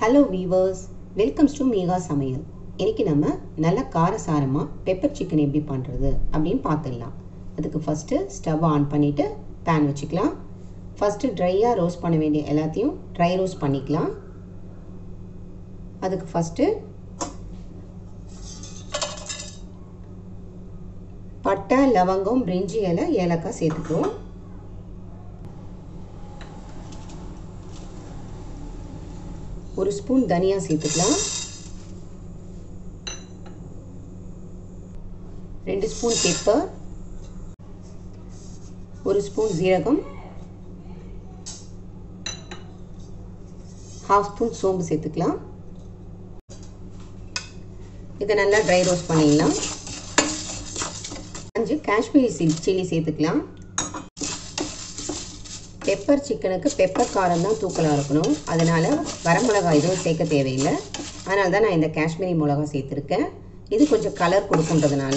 hello viewers welcomes to Meeka சமையல் இன்னைக்கு நம்ம நல்ல காரசாரமாக பெப்பர் சிக்கன் எப்படி பண்ணுறது அப்படின்னு பார்த்துடலாம் அதுக்கு ஃபஸ்ட்டு ஸ்டவ் ஆன் பண்ணிவிட்டு பேன் வச்சுக்கலாம் ஃபஸ்ட்டு ட்ரையாக ரோஸ்ட் பண்ண வேண்டிய எல்லாத்தையும் ட்ரை ரோஸ்ட் பண்ணிக்கலாம் அதுக்கு ஃபஸ்ட்டு பட்டை லவங்கம் பிரிஞ்சி இலை ஏலக்காய் சேர்த்துக்குவோம் ஒரு ஸ்பூன் தனியா சேர்த்துக்கலாம் ரெண்டு ஸ்பூன் பெப்பர் ஒரு ஸ்பூன் ஜீரகம் ஹாஃப் ஸ்பூன் சோம்பு சேர்த்துக்கலாம் இதை நல்லா ட்ரை ரோஸ்ட் பண்ணிடலாம் அஞ்சு காஷ்மீரி சில்லி சேர்த்துக்கலாம் பெப்பர் சிக்கனுக்கு பெப்பர் காரம் தான் தூக்கலாக இருக்கணும் அதனால் வரமிளகாய் எதுவும் சேர்க்க தேவையில்லை அதனால தான் நான் இந்த காஷ்மீரி மிளகா சேர்த்துருக்கேன் இது கொஞ்சம் கலர் கொடுக்குன்றதுனால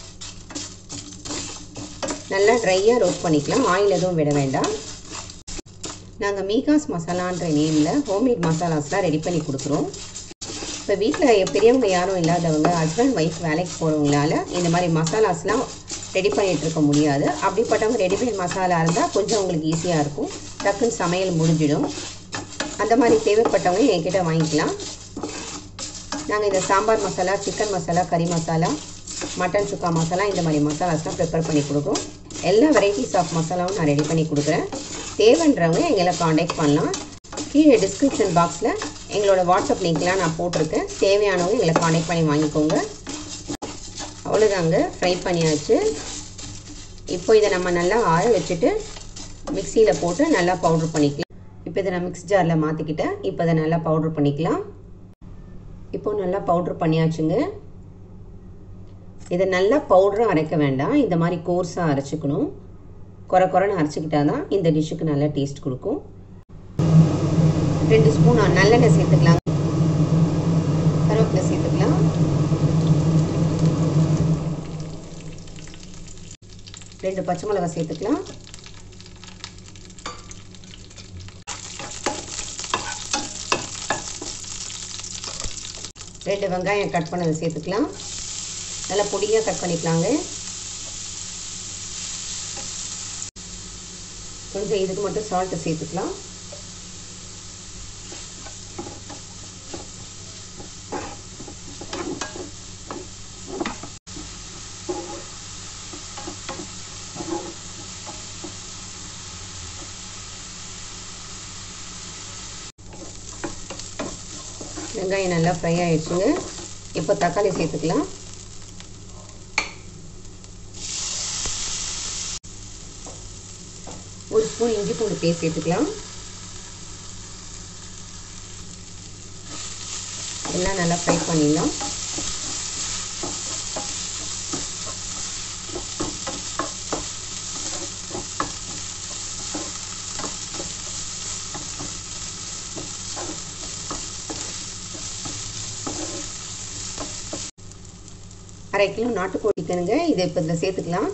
நல்லா ட்ரையாக ரோஸ்ட் பண்ணிக்கலாம் ஆயில் எதுவும் விட வேண்டாம் நாங்கள் மீகாஸ் மசாலான்ற நேமில் ஹோம்மேட் மசாலாஸ்லாம் ரெடி பண்ணி கொடுக்குறோம் இப்போ வீட்டில் பெரியவங்க யாரும் இல்லாதவங்க ஹஸ்பண்ட் ஒய்ஃப் வேலைக்கு போகிறவங்களால இந்த மாதிரி மசாலாஸ்லாம் ரெடி பண்ணிகிட்டு இருக்க முடியாது அப்படிப்பட்டவங்க ரெடிமேட் மசாலா இருந்தால் கொஞ்சம் உங்களுக்கு ஈஸியாக இருக்கும் டக்குன்னு சமையல் முடிஞ்சிடும் அந்த மாதிரி தேவைப்பட்டவங்க என்கிட்ட வாங்கிக்கலாம் நாங்கள் இந்த சாம்பார் மசாலா சிக்கன் மசாலா கறி மசாலா மட்டன் சுக்கா மசாலா இந்த மாதிரி மசாலாஸ்லாம் ப்ரிப்பேர் பண்ணி கொடுக்குறோம் எல்லா வெரைட்டிஸ் ஆஃப் மசாலாவும் நான் ரெடி பண்ணி கொடுக்குறேன் தேவைன்றவங்க எங்களை காண்டாக்ட் பண்ணலாம் கீழே டிஸ்கிரிப்ஷன் பாக்ஸில் எங்களோட வாட்ஸ்அப் லிங்க்லாம் நான் போட்டிருக்கேன் தேவையானவங்க எங்களை காண்டாக்ட் பண்ணி வாங்கிக்கோங்க அவ்வளோதாங்க ஃப்ரை பண்ணியாச்சு இப்போ இதை நம்ம நல்லா ஆற வச்சுட்டு மிக்சியில் போட்டு நல்லா பவுட்ரு பண்ணிக்கலாம் இப்போ இதை நான் மிக்ஸ் ஜாரில் மாற்றிக்கிட்டேன் இப்போ இதை நல்லா பவுட்ரு பண்ணிக்கலாம் இப்போ நல்லா பவுட்ரு பண்ணியாச்சுங்க இதை நல்லா பவுடரும் அரைக்க வேண்டாம் இந்த மாதிரி கோர்ஸாக அரைச்சிக்கணும் குறை குறைன்னு அரைச்சிக்கிட்டா தான் இந்த டிஷ்ஷுக்கு நல்லா டேஸ்ட் கொடுக்கும் ரெண்டு ஸ்பூன் நல்லெண்ணெய் சேர்த்துக்கலாம் கருவேப்பிலை சேர்த்துக்கலாம் ரெண்டு பச்சை மிளகாய் சேர்த்துக்கலாம் ரெண்டு வெங்காயம் கட் பண்ணதை சேர்த்துக்கலாம் நல்லா பொடியாக கட் பண்ணிக்கலாங்க கொஞ்சம் இதுக்கு மட்டும் சால்ட்டு சேர்த்துக்கலாம் வெங்காயம் நல்லா ஃப்ரை ஆகிடுச்சுங்க இப்போ தக்காளி சேர்த்துக்கலாம் ஒரு ஸ்பூன் இஞ்சி பூண்டு பேஸ்ட் சேர்த்துக்கலாம் எல்லாம் நல்லா ஃப்ரை பண்ணிடலாம் அரை கிலோ நாட்டுக்கோழி சிக்கனுங்க இதை இப்போ இதில் சேர்த்துக்கலாம்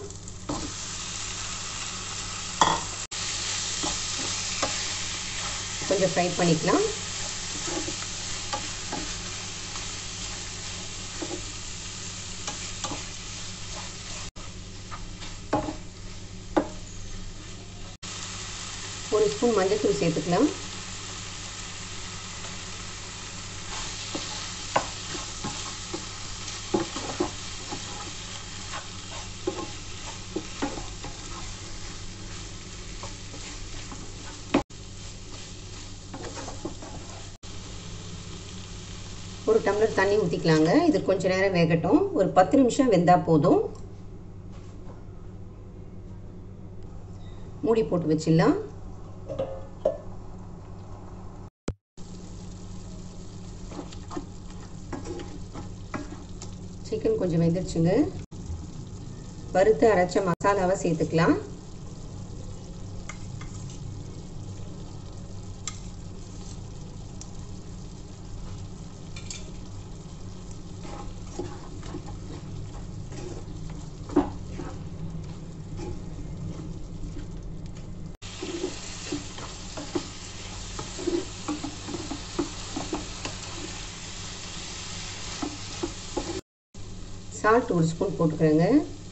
கொஞ்சம் ஃப்ரை பண்ணிக்கலாம் ஒரு ஸ்பூன் மஞ்சள் சேர்த்துக்கலாம் ஒரு டம்ளர் தண்ணி ஊற்றிக்கலாங்க இது கொஞ்ச நேரம் வேகட்டும் ஒரு பத்து நிமிஷம் வெந்தால் போதும் மூடி போட்டு வச்சிடலாம் சிக்கன் கொஞ்சம் வெந்துருச்சுங்க வறுத்து அரைச்ச மசாலாவை சேர்த்துக்கலாம் சால்ட் ஒரு ஸ்பூன் போட்டுக்கிறேங்க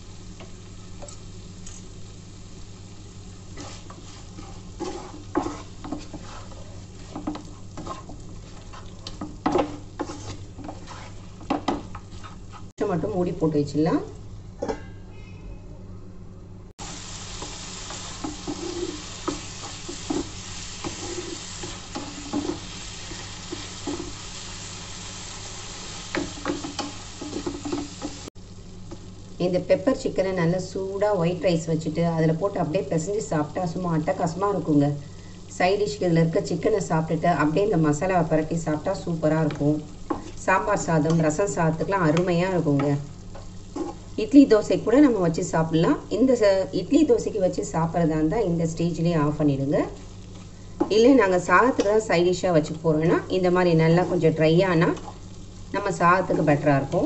மட்டும் மூடி போட்டு வச்சிடலாம் இந்த பெப்பர் சிக்கனை நல்லா சூடாக ஒயிட் ரைஸ் வச்சுட்டு அதில் போட்டு அப்படியே பிசைஞ்சு சாப்பிட்டா சும்மா அட்டகாசமாக இருக்குங்க சைட் டிஷ்க்கு இதில் இருக்க சிக்கனை சாப்பிட்டுட்டு அப்படியே இந்த மசாலாவை பரட்டி சாப்பிட்டா சூப்பராக இருக்கும் சாம்பார் சாதம் ரசம் சாதத்துக்குலாம் அருமையாக இருக்குங்க இட்லி தோசை கூட நம்ம வச்சு சாப்பிட்லாம் இந்த இட்லி தோசைக்கு வச்சு சாப்பிட்றதா இருந்தால் இந்த ஸ்டேஜ்லேயே ஆஃப் பண்ணிவிடுங்க இல்லை நாங்கள் சாதத்துக்கு தான் சைட் டிஷ்ஷாக வச்சு போகிறோன்னா இந்த மாதிரி நல்லா கொஞ்சம் ட்ரை ஆனால் நம்ம சாதத்துக்கு பெட்டராக இருக்கும்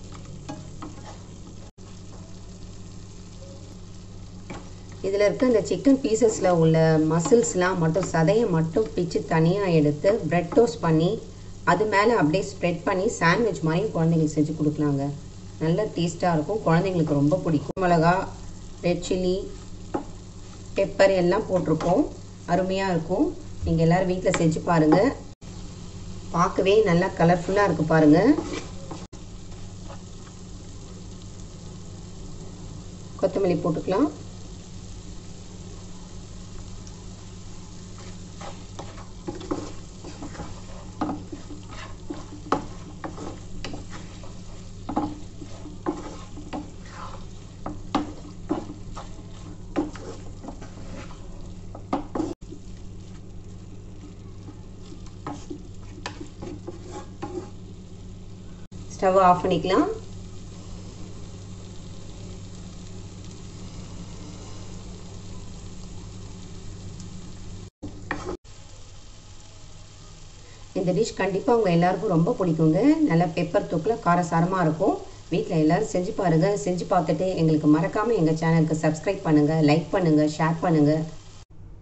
இதில் இருக்க இந்த சிக்கன் பீசஸில் உள்ள மசில்ஸ்லாம் மட்டும் சதையை மட்டும் பிச்சு தனியாக எடுத்து ப்ரெட் டோஸ்ட் பண்ணி அது மேலே அப்படியே ஸ்ப்ரெட் பண்ணி சாண்ட்விச் மாதிரி குழந்தைங்களுக்கு செஞ்சு கொடுக்கலாங்க நல்ல டேஸ்ட்டாக இருக்கும் குழந்தைங்களுக்கு ரொம்ப பிடிக்கும் மிளகா ரெட் சில்லி பெப்பர் எல்லாம் போட்டிருக்கோம் அருமையாக இருக்கும் நீங்கள் எல்லோரும் வீட்டில் செஞ்சு பாருங்கள் பார்க்கவே நல்லா கலர்ஃபுல்லாக இருக்குது பாருங்கள் கொத்தமல்லி போட்டுக்கலாம் ஸ்டவ் ஆஃப் பண்ணிக்கலாம் இந்த டிஷ் கண்டிப்பாக உங்கள் எல்லாருக்கும் ரொம்ப பிடிக்குங்க நல்லா பெப்பர் தூக்கில் காரசாரமாக இருக்கும் வீட்டில் எல்லோரும் செஞ்சு பாருங்கள் செஞ்சு பார்த்துட்டு எங்களுக்கு மறக்காமல் எங்கள் சேனலுக்கு சப்ஸ்கிரைப் பண்ணுங்கள் லைக் பண்ணுங்கள் ஷேர் பண்ணுங்கள்